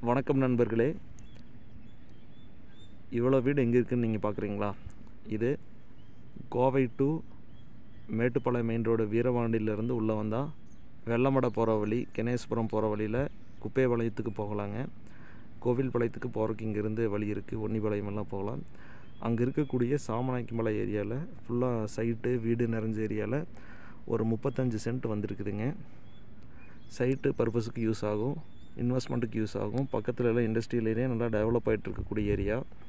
வணக்கம் நண்பர்களே இவ்வளோ வீடு எங்கே இருக்குன்னு நீங்கள் பார்க்குறீங்களா இது Kovai to Mettupalayam main road வீரவாண்டியிலேருந்து உள்ளே வந்தால் வெள்ளமடை போகிற வழி கணேசபுரம் போகிற வழியில் குப்பைபாளையத்துக்கு போகலாங்க கோவில்பாளையத்துக்கு போகிறதுக்கு இங்கேருந்து வழி இருக்குது ஒன்னிபாளையம் எல்லாம் போகலாம் அங்கே இருக்கக்கூடிய சாமநாய்க்குமலை ஏரியாவில் ஃபுல்லாக சைட்டு வீடு நிறைஞ்ச ஏரியாவில் ஒரு முப்பத்தஞ்சு சென்ட் வந்திருக்குதுங்க சைட்டு பர்பஸுக்கு யூஸ் ஆகும் இன்வெஸ்ட்மெண்ட்டுக்கு யூஸ் ஆகும் பக்கத்தில் எல்லாம் இண்டஸ்ட்ரியல் ஏரியா நல்லா டெவலப் ஆகிட்டு இருக்கக்கூடிய ஏரியா